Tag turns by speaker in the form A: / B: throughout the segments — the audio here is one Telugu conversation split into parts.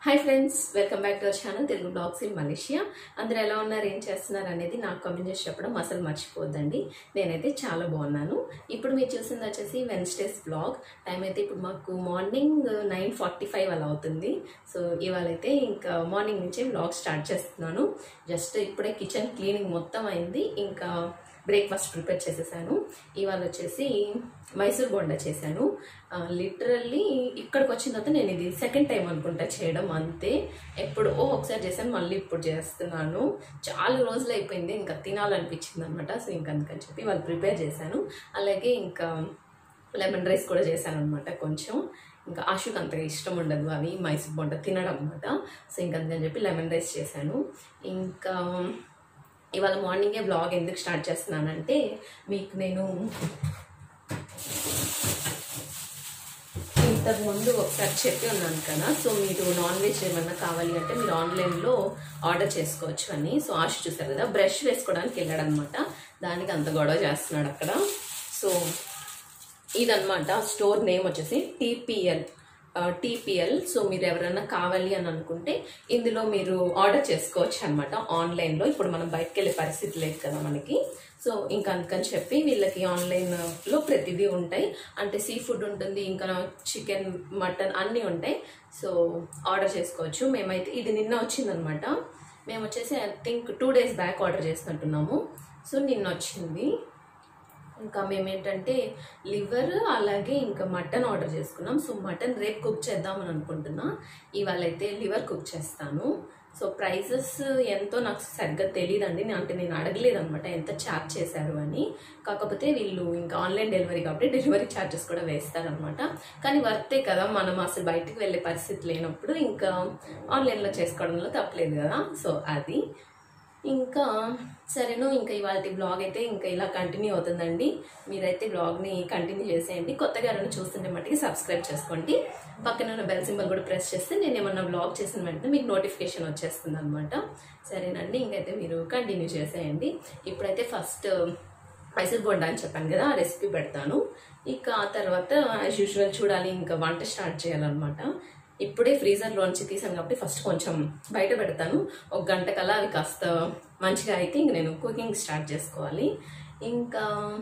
A: hi friends welcome back to our channel Telugu vlogs in Malaysia అందరూ ఎలా ఉన్నారు ఏం చేస్తున్నారు అనేది నాకు కామెంట్ చేసి చెప్పడం అసలు మర్చిపోద్దండి నేనైతే చాలా బాగున్నాను ఇప్పుడు మీరు చూసింది వచ్చేసి వెన్స్డేస్ బ్లాగ్ టైం అయితే ఇప్పుడు మాకు మార్నింగ్ నైన్ ఫార్టీ ఫైవ్ అలా అవుతుంది సో ఇవాళ అయితే ఇంకా మార్నింగ్ నుంచే బ్లాగ్ స్టార్ట్ చేస్తున్నాను జస్ట్ ఇప్పుడే కిచెన్ క్లీనింగ్ మొత్తం అయింది ఇంకా బ్రేక్ఫాస్ట్ ప్రిపేర్ చేసేసాను ఇవాళ వచ్చేసి మైసూర్ బొండా చేశాను లిటరల్లీ ఇక్కడికి వచ్చిన తర్వాత నేను ఇది సెకండ్ టైం అనుకుంటా చేయడం అంతే ఎప్పుడో ఒకసారి చేశాను మళ్ళీ ఇప్పుడు చేస్తున్నాను చాలా రోజులు అయిపోయింది ఇంకా తినాలనిపించింది అనమాట సో ఇంకా అందుకని చెప్పి వాళ్ళు ప్రిపేర్ చేశాను అలాగే ఇంకా లెమన్ రైస్ కూడా చేశాను అనమాట కొంచెం ఇంకా ఆశుకు అంతగా ఇష్టం ఉండదు అవి మైసూర్ బొండ తినడం అనమాట సో ఇంకా అందుకని చెప్పి లెమన్ రైస్ చేశాను ఇంకా ఇవాళ మార్నింగే బ్లాగ్ ఎందుకు స్టార్ట్ చేస్తున్నానంటే మీకు నేను ఇంతకు ముందు ఒకసారి చెప్పి ఉన్నాను కదా సో మీరు నాన్ వెజ్ ఏమన్నా కావాలి అంటే మీరు ఆన్లైన్లో ఆర్డర్ చేసుకోవచ్చు అని సో ఆశ చూసారు కదా బ్రష్ వేసుకోవడానికి వెళ్ళాడు అనమాట దానికి అంత గొడవ చేస్తున్నాడు అక్కడ సో ఇదన్నమాట స్టోర్ నేమ్ వచ్చేసి టీపీఎల్ టీపీఎల్ సో మీరు ఎవరైనా కావాలి అని అనుకుంటే ఇందులో మీరు ఆర్డర్ చేసుకోవచ్చు అనమాట ఆన్లైన్లో ఇప్పుడు మనం బయటకు వెళ్ళే పరిస్థితి లేదు కదా మనకి సో ఇంకా అందుకని చెప్పి వీళ్ళకి ఆన్లైన్లో ప్రతిదీ ఉంటాయి అంటే సీ ఫుడ్ ఉంటుంది ఇంకా చికెన్ మటన్ అన్నీ ఉంటాయి సో ఆర్డర్ చేసుకోవచ్చు మేమైతే ఇది నిన్న వచ్చిందనమాట మేము వచ్చేసి I think two days back order చేసినట్టున్నాము సో నిన్న వచ్చింది ఇంకా మేము ఏంటంటే లివర్ అలాగే ఇంకా మటన్ ఆర్డర్ చేసుకున్నాం సో మటన్ రేపు కుక్ చేద్దామని అనుకుంటున్నా ఇవాళ అయితే లివర్ కుక్ చేస్తాను సో ప్రైజెస్ ఎంతో నాకు సరిగ్గా తెలియదండి అంటే నేను అడగలేదు అనమాట ఎంత ఛార్జ్ చేశారు అని కాకపోతే వీళ్ళు ఇంకా ఆన్లైన్ డెలివరీ కాబట్టి డెలివరీ ఛార్జెస్ కూడా వేస్తారనమాట కానీ వర్తే కదా మనం అసలు బయటికి వెళ్ళే పరిస్థితి లేనప్పుడు ఇంకా ఆన్లైన్లో చేసుకోవడంలో తప్పలేదు కదా సో అది ఇంకా సరేను ఇంకా ఇవాళ బ్లాగ్ అయితే ఇంకా ఇలా కంటిన్యూ అవుతుందండి మీరైతే బ్లాగ్ని కంటిన్యూ చేసేయండి కొత్తగా ఎవరైనా చూస్తుంటే మట్టికి సబ్స్క్రైబ్ చేసుకోండి పక్కన ఉన్న బెల్ సింబల్ కూడా ప్రెస్ చేస్తే నేను ఏమన్నా బ్లాగ్ చేసిన వెంటనే మీకు నోటిఫికేషన్ వచ్చేస్తుంది అనమాట సరేనండి ఇంకైతే మీరు కంటిన్యూ చేసేయండి ఇప్పుడైతే ఫస్ట్ మైసూర్ బొండా అని చెప్పాను కదా ఆ రెసిపీ పెడతాను ఇక ఆ తర్వాత యాజ్ యూజువల్ చూడాలి ఇంకా వంట స్టార్ట్ చేయాలన్నమాట ఇప్పుడే ఫ్రీజర్లోంచి తీసాను కాబట్టి ఫస్ట్ కొంచెం బయట పెడతాను ఒక గంట కల్లా అవి కాస్త మంచిగా అయితే ఇంక నేను కుకింగ్ స్టార్ట్ చేసుకోవాలి ఇంకా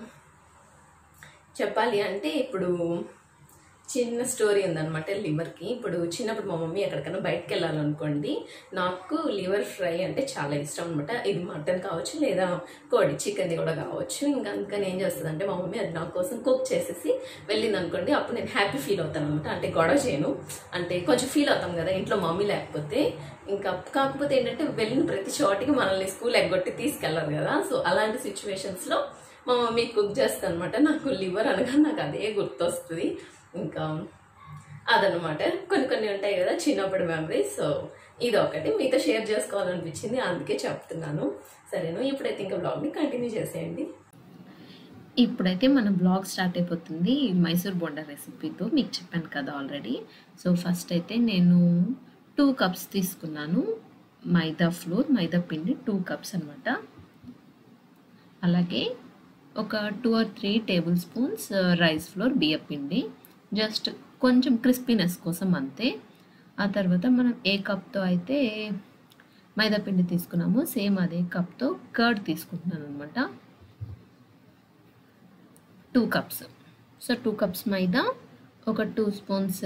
A: చెప్పాలి అంటే ఇప్పుడు చిన్న స్టోరీ ఉందన్నమాట లివర్కి ఇప్పుడు చిన్నప్పుడు మా మమ్మీ ఎక్కడికైనా బయటకు వెళ్ళాలనుకోండి నాకు లివర్ ఫ్రై అంటే చాలా ఇష్టం అనమాట ఇది మటన్ కావచ్చు లేదా కోడి చికెన్ది కూడా కావచ్చు ఇంకా అందుకని ఏం చేస్తుంది అంటే మా మమ్మీ అది నా కోసం కుక్ చేసేసి వెళ్ళింది అనుకోండి అప్పుడు నేను హ్యాపీ ఫీల్ అవుతాను అనమాట అంటే గొడవ చేయను అంటే కొంచెం ఫీల్ అవుతాం కదా ఇంట్లో మమ్మీ లేకపోతే ఇంకా కాకపోతే ఏంటంటే వెళ్ళిన ప్రతి చోటికి మనల్ని స్కూల్ ఎగ్గొట్టి తీసుకెళ్ళరు కదా సో అలాంటి సిచ్యువేషన్స్లో మా మమ్మీ కుక్ చేస్తాను అనమాట నాకు లివర్ అనగా నాకు అదే గుర్తొస్తుంది ఇంకా అదనమాట కొన్ని కొన్ని ఉంటాయి కదా చిన్నప్పటి మెమరీస్ సో ఇది ఒకటి మీతో షేర్ చేసుకోవాలనిపించింది అందుకే చెప్తున్నాను సరేను ఇప్పుడైతే ఇంకా బ్లాగ్ని కంటిన్యూ చేసేయండి
B: ఇప్పుడైతే మన బ్లాగ్ స్టార్ట్ అయిపోతుంది మైసూర్ బొండా రెసిపీతో మీకు చెప్పాను కదా ఆల్రెడీ సో ఫస్ట్ అయితే నేను టూ కప్స్ తీసుకున్నాను మైదా ఫ్లోర్ మైదా పిండి టూ కప్స్ అనమాట అలాగే ఒక two or three tablespoons rice flour బియ్య పిండి జస్ట్ కొంచెం క్రిస్పీనెస్ కోసం అంతే ఆ తర్వాత మనం ఏ కప్తో అయితే మైదా పిండి తీసుకున్నామో సేమ్ అదే కప్తో కర్డ్ తీసుకుంటున్నాను అనమాట two cups so two cups మైదా ఒక టూ స్పూన్స్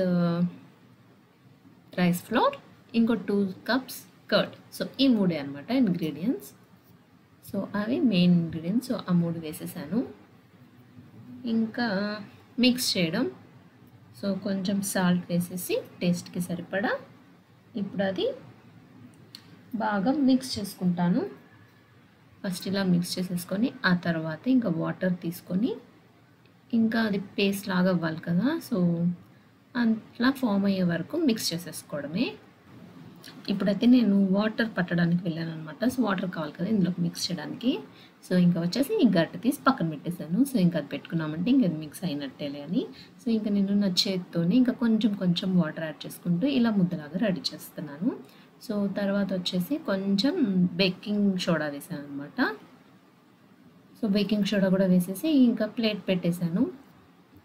B: రైస్ ఫ్లోర్ ఇంకో టూ కప్స్ కర్డ్ సో ఈ మూడే అనమాట ఇంగ్రీడియంట్స్ సో అవి మెయిన్ ఇంగ్రీడియంట్స్ సో ఆ మూడు వేసేసాను ఇంకా మిక్స్ చేయడం సో కొంచెం సాల్ట్ వేసేసి టేస్ట్కి సరిపడా ఇప్పుడు అది బాగా మిక్స్ చేసుకుంటాను ఫస్ట్ ఇలా మిక్స్ చేసేసుకొని ఆ తర్వాత ఇంకా వాటర్ తీసుకొని ఇంకా అది పేస్ట్ లాగా అవ్వాలి కదా సో అట్లా ఫామ్ అయ్యే వరకు మిక్స్ చేసేసుకోవడమే ఇప్పుడైతే నేను వాటర్ పట్టడానికి వెళ్ళాను అనమాట సో వాటర్ కావాలి కదా ఇందులోకి మిక్స్ చేయడానికి సో ఇంకా వచ్చేసి ఈ గట్ట తీసి పక్కన పెట్టేశాను సో ఇంకా అది పెట్టుకున్నామంటే ఇంకా అది మిక్స్ అయినట్టేలే అని సో ఇంకా నేను నా చేతితోనే ఇంకా కొంచెం కొంచెం వాటర్ యాడ్ చేసుకుంటూ ఇలా ముద్దలాగా రెడీ చేస్తున్నాను సో తర్వాత వచ్చేసి కొంచెం బేకింగ్ సోడా వేసాను అనమాట సో బేకింగ్ సోడా కూడా వేసేసి ఇంకా ప్లేట్ పెట్టేశాను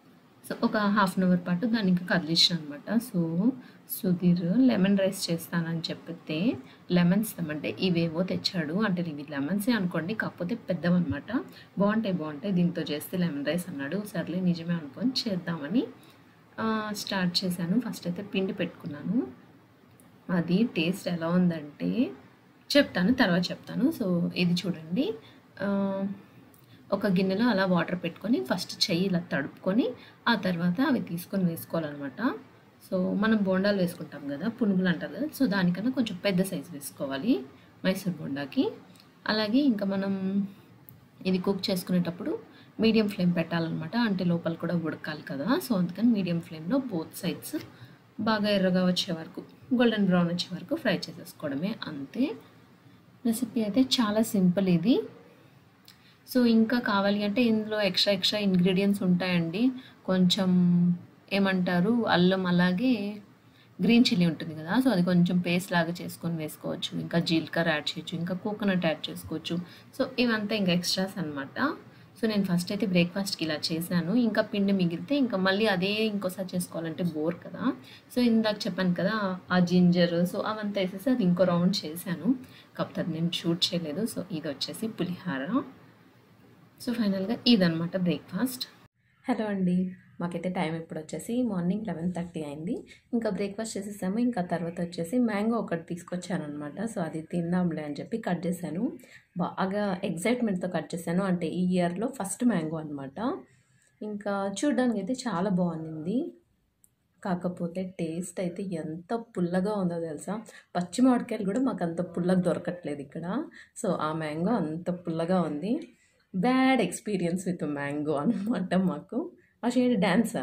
B: సో ఒక హాఫ్ అన్ అవర్ పాటు దాన్ని ఇంకా కదిలించిన అనమాట సో సుధీర్ లెమన్ రైస్ చేస్తానని చెప్పితే లెమన్స్ తెమ్మంటే ఇవేవో తెచ్చాడు అంటే ఇవి లెమన్సే అనుకోండి కాకపోతే పెద్దవన్నమాట బాగుంటాయి బాగుంటాయి దీంతో చేస్తే లెమన్ రైస్ అన్నాడు సర్లే నిజమే అనుకొని చేద్దామని ఆ, స్టార్ట్ చేశాను ఫస్ట్ అయితే పిండి పెట్టుకున్నాను అది టేస్ట్ ఎలా ఉందంటే చెప్తాను తర్వాత చెప్తాను సో ఇది చూడండి ఆ, ఒక గిన్నెలో అలా వాటర్ పెట్టుకొని ఫస్ట్ చెయ్యి ఇలా తడుపుకొని ఆ తర్వాత అవి తీసుకొని వేసుకోవాలన్నమాట సో మనం బోండాలు వేసుకుంటాం కదా పునుగులు అంటారు కదా సో దానికన్నా కొంచెం పెద్ద సైజు వేసుకోవాలి మైసూర్ బోండాకి అలాగే ఇంకా మనం ఇది కుక్ చేసుకునేటప్పుడు మీడియం ఫ్లేమ్ పెట్టాలన్నమాట అంటే లోపల కూడా ఉడకాలి కదా సో అందుకని మీడియం ఫ్లేమ్లో బోత్ సైడ్స్ బాగా ఎర్రగా వచ్చే వరకు గోల్డెన్ బ్రౌన్ వచ్చే వరకు ఫ్రై చేసేసుకోవడమే అంతే రెసిపీ అయితే చాలా సింపుల్ ఇది సో ఇంకా కావాలి అంటే ఇందులో ఎక్స్ట్రా ఎక్స్ట్రా ఇంగ్రీడియంట్స్ ఉంటాయండి కొంచెం ఏమంటారు అల్లం అలాగే గ్రీన్ చిల్లీ ఉంటుంది కదా సో అది కొంచెం పేస్ట్ లాగా చేసుకొని వేసుకోవచ్చు ఇంకా జీలకర్ర యాడ్ చేయొచ్చు ఇంకా కోకోనట్ యాడ్ చేసుకోవచ్చు సో ఇవంతా ఇంకా ఎక్స్ట్రాస్ అనమాట సో నేను ఫస్ట్ అయితే బ్రేక్ఫాస్ట్కి ఇలా చేశాను ఇంకా పిండి మిగిలితే ఇంకా మళ్ళీ అదే ఇంకోసారి చేసుకోవాలంటే బోర్ కదా సో ఇందాక చెప్పాను కదా ఆ జింజర్ సో అవంతా వేసేసి అది ఇంకో రౌండ్ చేశాను కాకపోతే అది నేను షూట్ చేయలేదు సో ఇది వచ్చేసి పులిహార సో ఫైనల్గా ఇదనమాట బ్రేక్ఫాస్ట్
A: హలో అండి మాకైతే టైం ఇప్పుడు వచ్చేసి మార్నింగ్ లెవెన్ థర్టీ అయింది ఇంకా బ్రేక్ఫాస్ట్ చేసేసాము ఇంకా తర్వాత వచ్చేసి మ్యాంగో ఒకటి తీసుకొచ్చాను అనమాట సో అది తిందాంలే అని చెప్పి కట్ చేశాను బాగా ఎగ్జైట్మెంట్తో కట్ చేశాను అంటే ఈ ఇయర్లో ఫస్ట్ మ్యాంగో అనమాట ఇంకా చూడడానికి అయితే చాలా బాగుంది కాకపోతే టేస్ట్ అయితే ఎంత పుల్లగా ఉందో తెలుసా పచ్చి మామిడికాయలు కూడా మాకు అంత పుల్లగా దొరకట్లేదు ఇక్కడ సో ఆ మ్యాంగో అంత పుల్లగా ఉంది బ్యాడ్ ఎక్స్పీరియన్స్ విత్ మ్యాంగో అనమాట మాకు ఆ షేడ్ డ్యాన్సా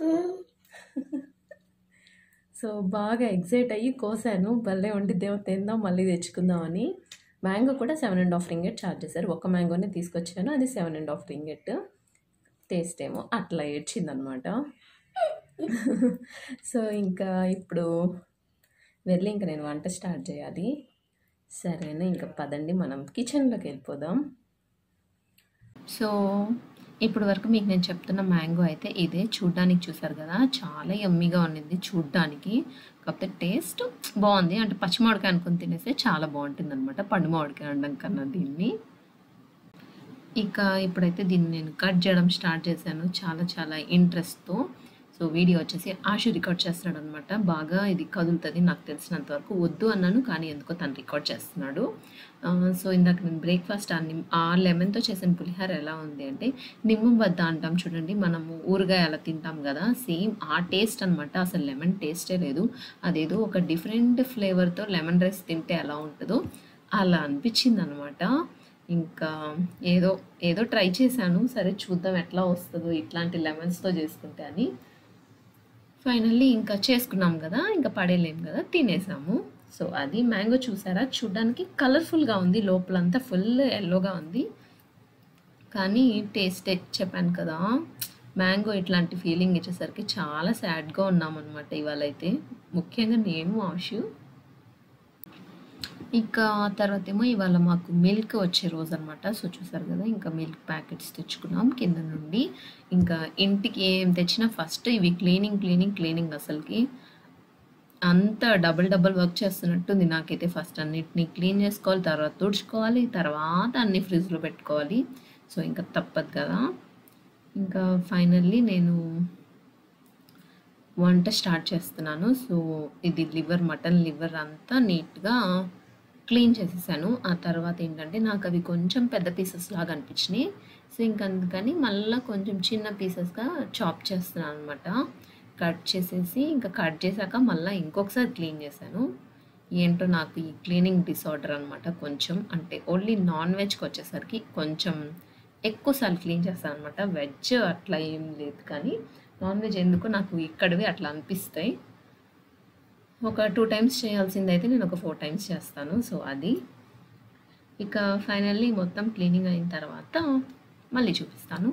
A: సో బాగా ఎగ్జైట్ అయ్యి కోసాను భలే వండి దేవ తిందాం మళ్ళీ తెచ్చుకుందామని మ్యాంగో కూడా seven and half ringgit charge చేశారు ఒక మ్యాంగోనే తీసుకొచ్చాను అది seven and half ringgit taste ఏమో అట్లా ఏడ్చిందనమాట సో ఇంకా ఇప్పుడు వెళ్ళి ఇంకా నేను వంట స్టార్ట్ చేయాలి సరేనా ఇంకా పదండి మనం కిచెన్లోకి వెళ్ళిపోదాం
B: సో ఇప్పుడు వరకు మీకు నేను చెప్తున్న మ్యాంగో అయితే ఇదే చూడ్డానికి చూసారు కదా చాలా యమ్మీగా ఉండింది చూడ్డానికి కాకపోతే టేస్ట్ బాగుంది అంటే పచ్చి మామిడికాయ అనుకుని తినేస్తే చాలా బాగుంటుంది అనమాట పండు మామిడికాయ అనడం కన్నా దీన్ని ఇక ఇప్పుడైతే దీన్ని నేను కట్ చేయడం స్టార్ట్ చేశాను చాలా చాలా ఇంట్రెస్ట్తో సో వీడియో వచ్చేసి ఆశు రికార్డ్ చేస్తున్నాడు అనమాట బాగా ఇది కదులుతుంది నాకు తెలిసినంత వరకు వద్దు అన్నాను కానీ ఎందుకో తను రికార్డ్ చేస్తున్నాడు ఆ, సో ఇందాక నేను బ్రేక్ఫాస్ట్ ఆ నిమ్ ఆ లెమన్తో చేసిన పులిహార ఎలా ఉంది అంటే నిమ్మం వద్ద అంటాం చూడండి మనము ఊరగాయ అలా తింటాం కదా సేమ్ ఆ టేస్ట్ అనమాట అసలు లెమన్ టేస్టే లేదు అదేదో ఒక డిఫరెంట్ ఫ్లేవర్తో లెమన్ రైస్ తింటే ఎలా ఉంటుందో అలా అనిపించింది అనమాట ఇంకా ఏదో ఏదో ట్రై చేశాను సరే చూద్దాం ఎట్లా వస్తుందో ఇట్లాంటి లెమన్స్తో చేసుకుంటే అని ఫైనల్లీ ఇంకా చేసుకున్నాం కదా ఇంకా పడేయలేం కదా తినేసాము సో అది మ్యాంగో చూసారా చూడ్డానికి కలర్ఫుల్గా ఉంది లోపలంతా ఫుల్ ఎల్లోగా ఉంది కానీ టేస్ట్ చెప్పాను కదా మ్యాంగో ఇట్లాంటి ఫీలింగ్ ఇచ్చేసరికి చాలా సాడ్గా ఉన్నాం అనమాట ఇవాళ అయితే ముఖ్యంగా నేను ఆశు ఇంకా తర్వాత ఏమో ఇవాళ మాకు మిల్క్ వచ్చే రోజు అనమాట సో చూసారు కదా ఇంకా మిల్క్ ప్యాకెట్స్ తెచ్చుకున్నాం కింద నుండి ఇంకా ఇంటికి ఏం తెచ్చినా ఫస్ట్ ఇవి క్లీనింగ్ క్లీనింగ్ క్లీనింగ్ అసలుకి అంత డబుల్ డబుల్ వర్క్ చేస్తున్నట్టుంది నాకైతే ఫస్ట్ అన్నిటిని క్లీన్ చేసుకోవాలి తర్వాత తుడుచుకోవాలి తర్వాత అన్ని ఫ్రిడ్జ్లో పెట్టుకోవాలి సో ఇంకా తప్పదు కదా ఇంకా ఫైనల్లీ నేను వంట స్టార్ట్ చేస్తున్నాను సో ఇది లివర్ మటన్ లివర్ అంతా నీట్గా క్లీన్ చేసేసాను ఆ తర్వాత ఏంటంటే నాకు అవి కొంచెం పెద్ద పీసెస్ లాగా అనిపించినాయి సో ఇంక అందుకని మళ్ళీ కొంచెం చిన్న పీసెస్గా చాప్ చేస్తున్నాను అనమాట కట్ చేసేసి ఇంకా కట్ చేశాక మళ్ళీ ఇంకొకసారి క్లీన్ చేశాను ఏంటో నాకు ఈ క్లీనింగ్ డిసార్డర్ అనమాట కొంచెం అంటే ఓన్లీ నాన్ వెజ్కి వచ్చేసరికి కొంచెం ఎక్కువసార్లు క్లీన్ చేస్తాను అనమాట వెజ్ అట్లా ఏం లేదు కానీ నాన్ వెజ్ ఎందుకు నాకు ఇక్కడవి అట్లా అనిపిస్తాయి ఒక టూ టైమ్స్ చేయాల్సింది అయితే నేను ఒక ఫోర్ టైమ్స్ చేస్తాను సో అది ఇక ఫైనల్లీ మొత్తం క్లీనింగ్ అయిన తర్వాత మళ్ళీ చూపిస్తాను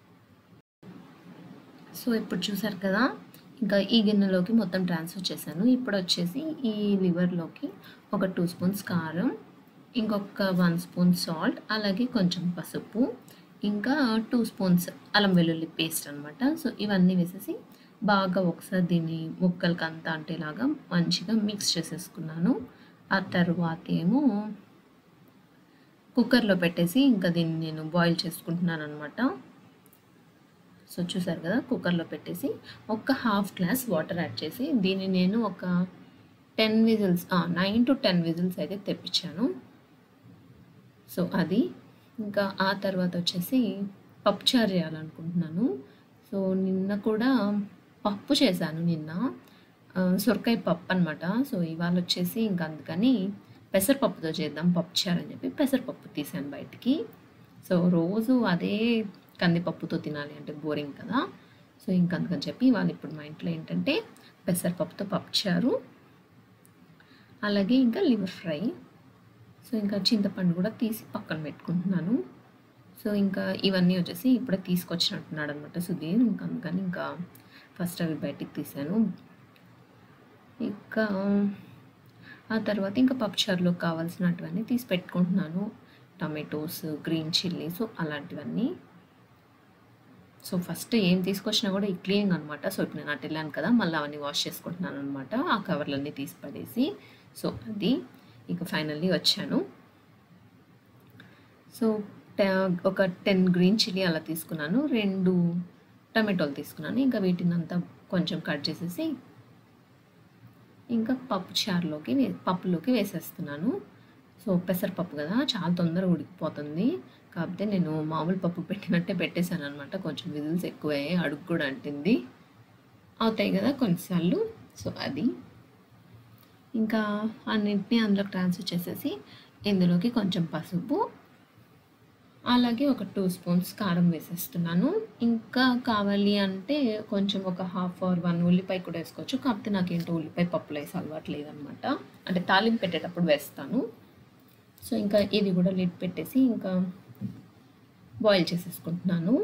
B: సో ఇప్పుడు చూసారు కదా ఇంకా ఈ గిన్నెలోకి మొత్తం ట్రాన్స్ఫర్ చేశాను ఇప్పుడు వచ్చేసి ఈ లివర్లోకి ఒక టూ స్పూన్స్ కారం ఇంకొక వన్ స్పూన్ సాల్ట్ అలాగే కొంచెం పసుపు ఇంకా టూ స్పూన్స్ అల్లం వెల్లుల్లి పేస్ట్ అనమాట సో ఇవన్నీ వేసేసి బాగా ఒకసారి దీన్ని ముక్కలకి అంతా అంటేలాగా మంచిగా మిక్స్ చేసేసుకున్నాను ఆ తర్వాత ఏమో కుక్కర్లో పెట్టేసి ఇంకా దీన్ని నేను బాయిల్ చేసుకుంటున్నాను అనమాట సో చూసారు కదా కుక్కర్లో పెట్టేసి ఒక హాఫ్ గ్లాస్ వాటర్ యాడ్ చేసి దీన్ని నేను ఒక ten whistles nine to ten whistles అయితే తెప్పించాను సో అది ఇంకా ఆ తర్వాత వచ్చేసి పప్పుచారు చేయాలనుకుంటున్నాను సో నిన్న కూడా పప్పు చేశాను నిన్న ఆ, సొరకాయ పప్పు అనమాట సో ఇవాళ వచ్చేసి ఇంకా అందుకని పెసరపప్పుతో చేద్దాం పప్పుచారు అని చెప్పి పెసరపప్పు తీసాను బయటికి సో రోజు అదే కందిపప్పుతో తినాలి అంటే బోరింగ్ కదా సో ఇంకా అందుకని చెప్పి వాళ్ళు ఇప్పుడు మా ఇంట్లో ఏంటంటే పెసరపప్పుతో పప్పుచారు అలాగే ఇంకా లివర్ ఫ్రై సో ఇంకా చింతపండు కూడా తీసి పక్కన పెట్టుకుంటున్నాను సో ఇంకా ఇవన్నీ వచ్చేసి ఇప్పుడే తీసుకొచ్చినట్టున్నాడు అనమాట సుధీర్ ఇంకా అందుకని ఇంకా ఫస్ట్ అవి బయటికి తీసాను ఇంకా ఆ తర్వాత ఇంకా పప్పుచారులో కావాల్సినటువన్నీ తీసి పెట్టుకుంటున్నాను టమాటోస్ గ్రీన్ చిల్లీ సో అలాంటివన్నీ సో ఫస్ట్ ఏం తీసుకొచ్చినా కూడా ఈ క్లీనింగ్ అనమాట సో ఇప్పుడు నేను అటు వెళ్ళాను కదా మళ్ళీ అవన్నీ వాష్ చేసుకుంటున్నాను అనమాట ఆ కవర్లన్నీ తీసి పడేసి సో అది ఇక ఫైనల్లీ వచ్చాను సో ట- ఒక టెన్ గ్రీన్ చిల్లీ అలా తీసుకున్నాను రెండు టమాటోలు తీసుకున్నాను ఇంకా వీటిని అంతా కొంచెం కట్ చేసేసి ఇంకా పప్పు చారులోకి వే పప్పులోకి వేసేస్తున్నాను సో పెసరపప్పు కదా చాలా తొందరగా ఉడికిపోతుంది కాకపోతే నేను మామూలు పప్పు పెట్టినట్టే పెట్టేశాను అనమాట కొంచెం విజిల్స్ ఎక్కువయ్యాయి అడుగు కూడా అంటింది అవుతాయి కదా కొన్నిసార్లు సో అది ఇంకా అన్నింటినీ అందులోకి ట్రాన్స్ఫర్ చేసేసి ఇందులోకి కొంచెం పసుపు అలాగే ఒక టూ స్పూన్స్ కారం వేసేస్తున్నాను ఇంకా కావాలి అంటే కొంచెం ఒక హాఫ్ ఆర్ వన్ ఉల్లిపాయ కూడా వేసుకోవచ్చు కాకపోతే నాకేంటో ఉల్లిపాయ పప్పులు వేసి అలవాటు లేదనమాట అంటే తాలింపు పెట్టేటప్పుడు వేస్తాను సో ఇంకా ఇది కూడా లిడ్ పెట్టేసి ఇంకా బాయిల్ చేసేసుకుంటున్నాను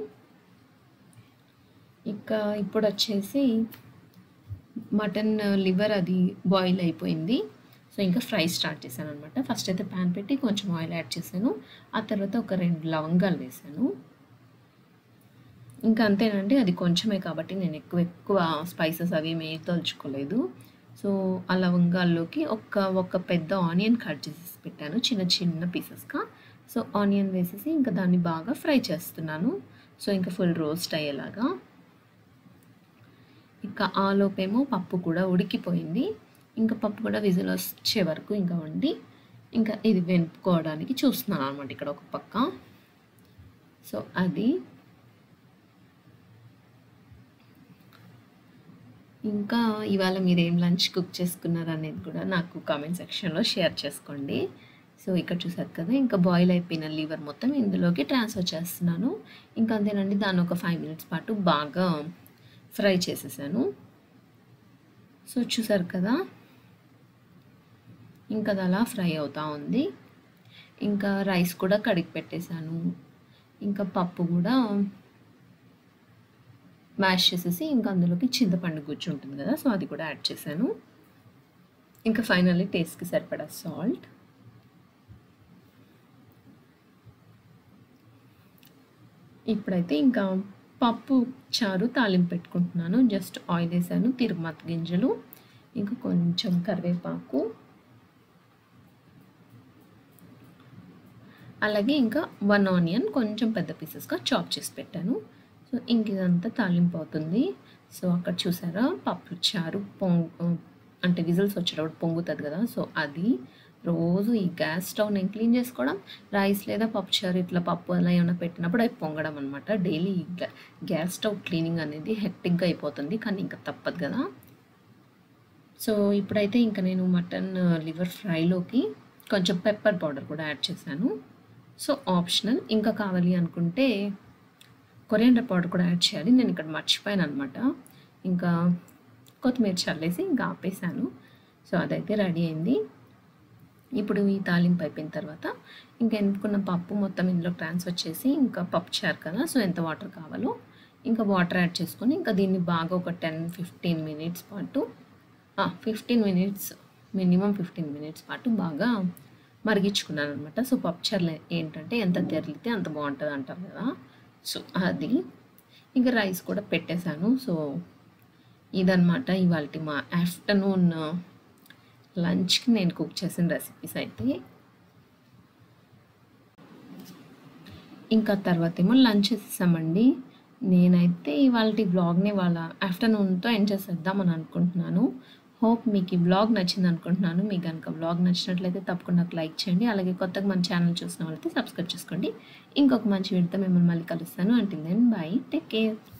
B: ఇంకా ఇప్పుడు వచ్చేసి మటన్ లివర్ అది బాయిల్ అయిపోయింది సో ఇంకా ఫ్రై స్టార్ట్ చేశాను అనమాట ఫస్ట్ అయితే ప్యాన్ పెట్టి కొంచెం ఆయిల్ యాడ్ చేశాను ఆ తర్వాత ఒక రెండు లవంగాలు వేసాను ఇంకా అంతేనండి అది కొంచెమే కాబట్టి నేను ఎక్కువ ఎక్కువ స్పైసెస్ అవి ఏమీ తలుచుకోలేదు సో ఆ లవంగాల్లోకి ఒక ఒక పెద్ద ఆనియన్ కట్ చేసేసి పెట్టాను చిన్న చిన్న పీసెస్గా సో ఆనియన్ వేసేసి ఇంకా దాన్ని బాగా ఫ్రై చేస్తున్నాను సో ఇంకా ఫుల్ రోస్ట్ అయ్యేలాగా ఇంకా ఆలోపేమో పప్పు కూడా ఉడికిపోయింది ఇంకా పప్పు కూడా విజిల్ వచ్చే వరకు ఇంకా వండి ఇంకా ఇది వెనుపుకోవడానికి చూస్తున్నాను అనమాట ఇక్కడ ఒక పక్క సో అది ఇంకా ఇవాళ మీరు ఏం లంచ్ కుక్ చేసుకున్నారు అనేది కూడా నాకు కామెంట్ సెక్షన్లో షేర్ చేసుకోండి సో ఇక్కడ చూసారు కదా ఇంకా బాయిల్ అయిపోయిన లివర్ మొత్తం ఇందులోకి ట్రాన్స్ఫర్ చేస్తున్నాను ఇంకా అంతేనండి దాన్ని ఒక ఫైవ్ మినిట్స్ పాటు బాగా ఫ్రై చేసేసాను సో చూసారు కదా ఇంకా అది అలా ఫ్రై అవుతూ ఉంది ఇంకా రైస్ కూడా కడిగి పెట్టేశాను ఇంకా పప్పు కూడా మ్యాష్ చేసేసి ఇంకా అందులోకి చింతపండు గుజ్జు ఉంటుంది కదా సో అది కూడా యాడ్ చేశాను ఇంకా ఫైనల్లీ టేస్ట్కి సరిపడా సాల్ట్ ఇప్పుడైతే ఇంకా పప్పు చారు తాలింపు పెట్టుకుంటున్నాను జస్ట్ ఆయిల్ వేసాను తిరుమత గింజలు ఇంకా కొంచెం కరివేపాకు అలాగే ఇంకా వన్ ఆనియన్ కొంచెం పెద్ద పీసెస్గా చాప్ చేసి పెట్టాను సో ఇంక ఇదంతా తాలింపు అవుతుంది సో అక్కడ చూసారా పప్పు చారు పొంగు అంటే విజిల్స్ వచ్చేటప్పుడు పొంగుతుంది కదా సో అది రోజు ఈ గ్యాస్ స్టవ్ నేను క్లీన్ చేసుకోవడం రైస్ లేదా పప్పు చారు ఇట్లా పప్పు అలా ఏమైనా పెట్టినప్పుడు అవి పొంగడం అనమాట డైలీ గ్యాస్ స్టవ్ క్లీనింగ్ అనేది హెక్టిక్గా అయిపోతుంది కానీ ఇంకా తప్పదు కదా సో ఇప్పుడైతే ఇంకా నేను మటన్ లివర్ ఫ్రైలోకి కొంచెం పెప్పర్ పౌడర్ కూడా యాడ్ చేశాను సో ఆప్షనల్ ఇంకా కావాలి అనుకుంటే కొరియాండర్ పౌడర్ కూడా యాడ్ చేయాలి నేను ఇక్కడ మర్చిపోయాను అనమాట ఇంకా కొత్తిమీర చల్లేసి ఇంకా ఆపేసాను సో అదైతే రెడీ అయింది ఇప్పుడు ఈ తాలింపు అయిపోయిన తర్వాత ఇంకా ఎన్నుకున్న పప్పు మొత్తం ఇందులో ట్రాన్స్ఫర్ చేసి ఇంకా పప్పు చారు కదా సో ఎంత వాటర్ కావాలో ఇంకా వాటర్ యాడ్ చేసుకొని ఇంకా దీన్ని బాగా ఒక టెన్ ఫిఫ్టీన్ మినిట్స్ పాటు fifteen minutes minimum fifteen minutes పాటు బాగా మరిగించుకున్నాను అనమాట సో పప్పుచారులు ఏంటంటే ఎంత తెరిలితే అంత బాగుంటుంది అంటారు కదా సో అది ఇంకా రైస్ కూడా పెట్టేశాను సో ఇదన్నమాట ఇవాళ మా ఆఫ్టర్నూన్ లంచ్కి నేను కుక్ చేసిన రెసిపీస్ అయితే ఇంకా తర్వాత ఏమో లంచ్ చేసేసామండి నేనైతే ఇవాళ బ్లాగ్ని వాళ్ళ ఆఫ్టర్నూన్తో ఎండ్ చేసేద్దామని అనుకుంటున్నాను హోప్ మీకు ఈ బ్లాగ్ నచ్చింది అనుకుంటున్నాను మీకు కనుక బ్లాగ్ నచ్చినట్లయితే తప్పకుండా నాకు లైక్ చేయండి అలాగే కొత్తగా మన ఛానల్ చూసిన వాళ్ళైతే సబ్స్క్రైబ్ చేసుకోండి ఇంకొక మంచి వీడితో మిమ్మల్ని మళ్ళీ కలుస్తాను అంటే దెన్ బాయ్ టేక్ కేర్